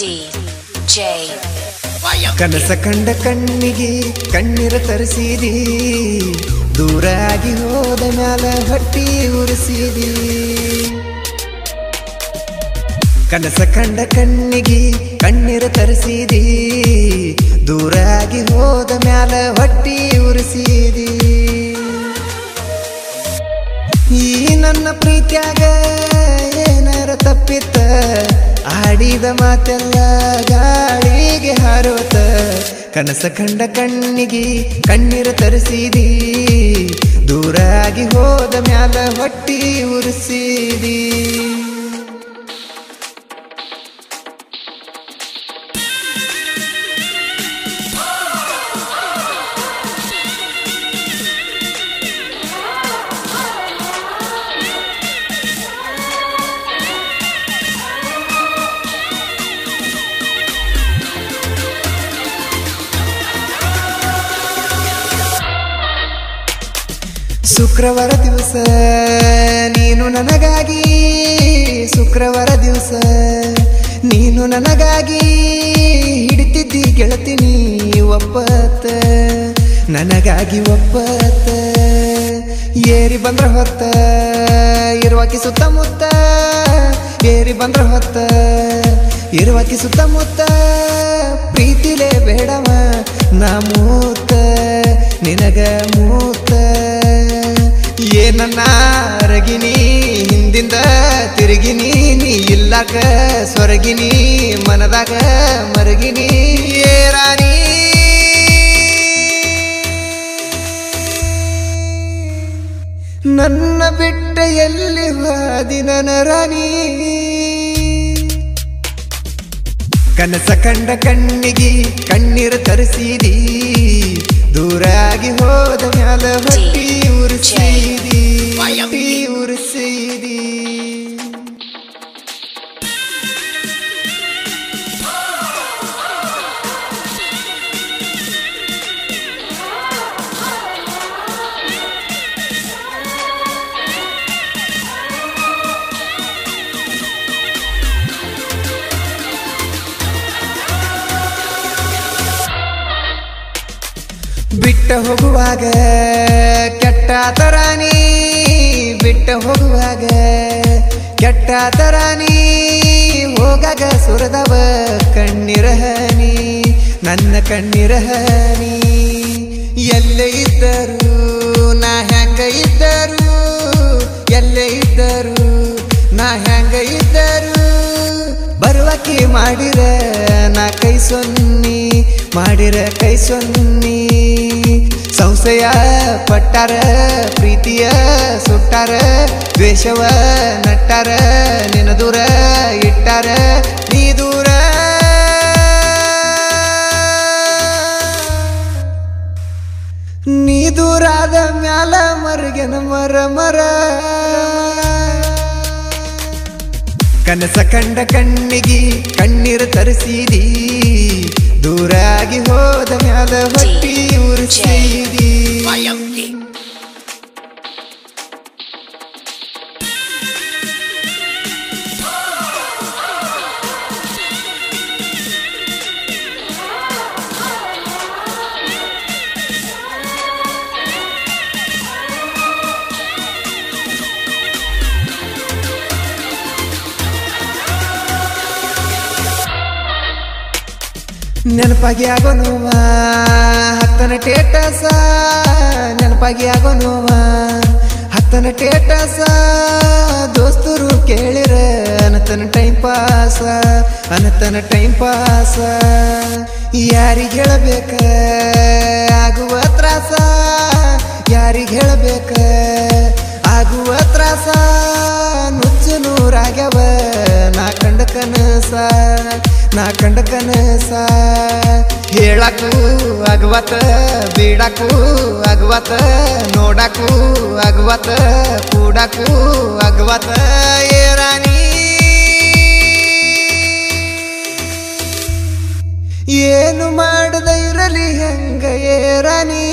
DJ ಕನಸ ಕಂಡ ಕಣ್ಣಿಗೆ ಕಣ್ಣೀರ ತರಿಸಿದಿ ದೂರಾಗಿ ಹೋದ ಮ್ಯಾಲ ಹೊಟ್ಟಿ ಉರಿಸಿದಿ ಕನಸ ಕಂಡ ಕಣ್ಣಿಗೆ ಕಣ್ಣೀರ ತರಿಸಿದಿ ದೂರಾಗಿ ಹೋದ ಮ್ಯಾಲ ಹೊಟ್ಟಿ ಉರಿಸಿದಿ ಈ ನನ್ನ ಪ್ರೀತ್ಯಾಗ ಏನಾರ ತಪ್ಪಿತ್ತ ಆಡಿದ ಮಾತೆಲ್ಲ ಗಾಳಿಗೆ ಹಾರೋತ ಕನಸ ಕಂಡ ಕಣ್ಣಿಗೆ ಕಣ್ಣೀರ ತರಿಸಿದಿ ದೂರಾಗಿ ಹೋದ ಮ್ಯಾಲ ಹೊಟ್ಟಿ ಉರಿಸಿದಿ ಶುಕ್ರವಾರ ದಿವಸ ನೀನು ನನಗಾಗಿ ಶುಕ್ರವಾರ ದಿವಸ ನೀನು ನನಗಾಗಿ ಹಿಡಿತಿದ್ದಿ ಗೆಳತಿನಿ ಒಪ್ಪತ್ತ ನನಗಾಗಿ ಒಪ್ಪತ್ತ ಏರಿ ಬಂದ್ರ ಹೊತ್ತ ಇರುವಾಕಿ ಸುತ್ತಮುತ್ತ ಏರಿ ಬಂದ್ರ ಹೊತ್ತ ಇರುವಾಕಿ ಸುತ್ತಮುತ್ತ ಪ್ರೀತಿಲೇ ಬೇಡವ ನಾ ಮೂತ ನಿನಗ ಮೂತ ಏನನ್ನ ಅರಗಿನಿ ಹಿಂದಿಂದ ತಿರುಗಿನಿ ನೀ ಇಲ್ಲಾಕ ಸೊರಗಿನಿ ಮನದಾಗ ಮರಗಿನಿ ಏರಾನಿ ನನ್ನ ಬಿಟ್ಟ ಎಲ್ಲಿ ಹಾದಿ ನನ್ನ ರಾಣಿ ಕನಸ ಕಂಡ ಕಣ್ಣಿಗೆ ಕಣ್ಣೀರು ತರಿಸಿದಿ ದೂರಾಗಿ ಹೋದ ಮ್ಯಾಲ ಹೊಟ್ಟಿ ಉರಿಸಿದಿ ಹೊಟ್ಟಿ ಉರಿಸಿದಿ ಬಿಟ್ಟ ಹೋಗುವಾಗ ಕೆಟ್ಟ ತರಾನಿ ಬಿಟ್ಟ ಹೋಗುವಾಗ ಕೆಟ್ಟ ತರಾನಿ ಹೋಗಾಗ ಸುರದವ ಕಣ್ಣೀರ ಹನಿ ನನ್ನ ಕಣ್ಣೀರ ಹನಿ ಎಲ್ಲೇ ಇದ್ದರು ನಾ ಹೆಂಗ ಇದ್ದರು ಎಲ್ಲೇ ಇದ್ದರು ನಾ ಹೆಂಗ ಇದ್ದರು ಬರುವಕಿ ಮಾಡಿರ ನಾ ಕೈ ಸೊನ್ನಿ ಮಾಡಿರ ಕೈ ಸೊನ್ನಿ ಸಂಶಯ ಪಟ್ಟಾರ ಪ್ರೀತಿಯ ಸುಟ್ಟಾರ ದ್ವೇಷವ ನಟ್ಟಾರ ನಿನ ದೂರ ಇಟ್ಟಾರ ನೀ ದೂರ ನೀ ದೂರಾದ ಮ್ಯಾಲ ಮರಗೆನ ಮರ ಮರ ಕನಸ ಕಂಡ ಕಣ್ಣಿಗೆ ಕಣ್ಣೀರು ತರಿಸಿದಿ ದೂರಾಗಿ ಹೋದ ಮ್ಯಾಲ ಹೊಟ್ಟಿ ಉರಿಸಿದಿ ನೆನಪಾಗಿ ಆಗೋ ನೋವ ಹತ್ತನ ಟೇಟಸ ನೆನಪಾಗಿ ಆಗೋ ನೋವ ಹತ್ತನ ಟೇಟಸ ದೋಸ್ತರು ಕೇಳಿರ ಅನತನ ಟೈಮ್ ಪಾಸ ಅನತನ ಟೈಮ್ ಪಾಸ ಯಾರಿಗೆ ಹೇಳಬೇಕ ಆಗುವ ತ್ರಾಸ ಯಾರಿಗೆ ಹೇಳಬೇಕ ಆಗುವ ತ್ರಾಸ ನುಚ್ಚು ನೂರಾಗ್ಯವ ನಾ ಕಂಡ ಕನಸ ನಾ ಕಂಡ ಕನಸ ಹೇಳಕು ಅಗವತ ಬೀಡಕು ಅಗವತ ನೋಡಕು ಅಗವತ ಕೂಡಕು ಅಗವತ ಏರಾನಿ ಏನು ಮಾಡದ ಇರಲಿ ಹೆಂಗ ಏರಾನಿ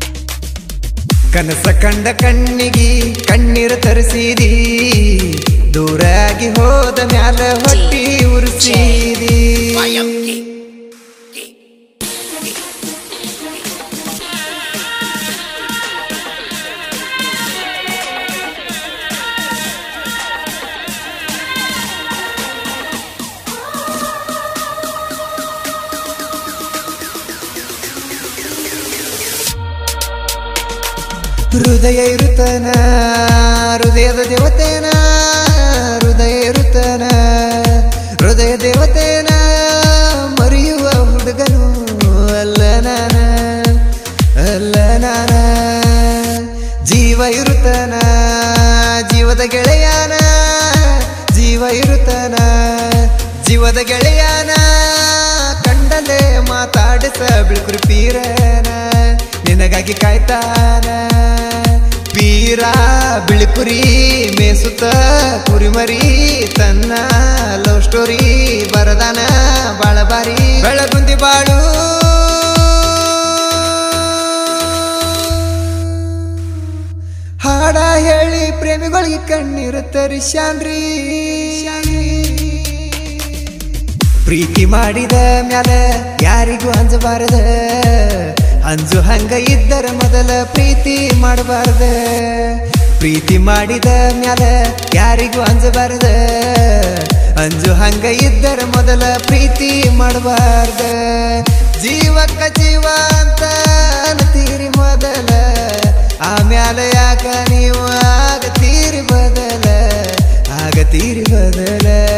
ಕನಸ ಕಂಡ ಕಣ್ಣಿಗೆ ಕಣ್ಣೀರು ತರಿಸಿದಿ ದೂರಾಗಿ ಹೋದ ಮ್ಯಾಲ ಹೊಟ್ಟಿ ಉರ್ಸಿದಿ ಹೃದಯ ಇರುತ್ತನ ಹೃದಯದ ದೇವತೇನ ಹೃದಯ ಇರುತ್ತನ ಹೃದಯ ದೇವತೇನ ಮರೆಯುವ ಹುಡುಗನು ಅಲ್ಲ ನಾನ ಅಲ್ಲ ನಾನ ಜೀವ ಇರುತ್ತನ ಜೀವದ ಗೆಳೆಯನ ಜೀವ ಇರುತ್ತನ ಜೀವದ ಗೆಳೆಯನ ಕಂಡಲೆ ಮಾತಾಡಿಸ ಬಿಳ್ಕುರಿ ಪೀರನ ನಿನಗಾಗಿ ಕಾಯ್ತಾನ ಪೀರ ಬಿಳುಕುರಿ ಮೇಸುತ್ತ ಕುರಿಮರಿ ತನ್ನ ಲವ್ ಸ್ಟೋರಿ ಬರದಾನ ಬಾಳ ಬಾರಿ ಬೆಳಗುಂದಿ ಬಾಳು ಹಾಡ ಹೇಳಿ ಪ್ರೇಮಿಗಳಿಗೆ ಕಣ್ಣೀರು ತರಿಸ್ಯಾನ್ರಿ ಪ್ರೀತಿ ಮಾಡಿದ ಮ್ಯಾಲ ಯಾರಿಗೂ ಅಂಜಬಾರದ ಅಂಜು ಹಂಗ ಇದ್ದರ ಮೊದಲ ಪ್ರೀತಿ ಮಾಡಬಾರ್ದ ಪ್ರೀತಿ ಮಾಡಿದ ಮ್ಯಾಲ ಯಾರಿಗೂ ಅಂಜಬಾರ್ದ ಅಂಜು ಹಂಗ ಇದ್ದರ ಮೊದಲ ಪ್ರೀತಿ ಮಾಡಬಾರ್ದ ಜೀವಕ್ಕ ಜೀವ ಅಂತ ತೀರಿ ಮೊದಲ ಆಮ್ಯಾಲ ಯಾಕ ನೀವು ಆಗತೀರಿ ಬದಲ ಆಗತೀರಿ ಬದಲ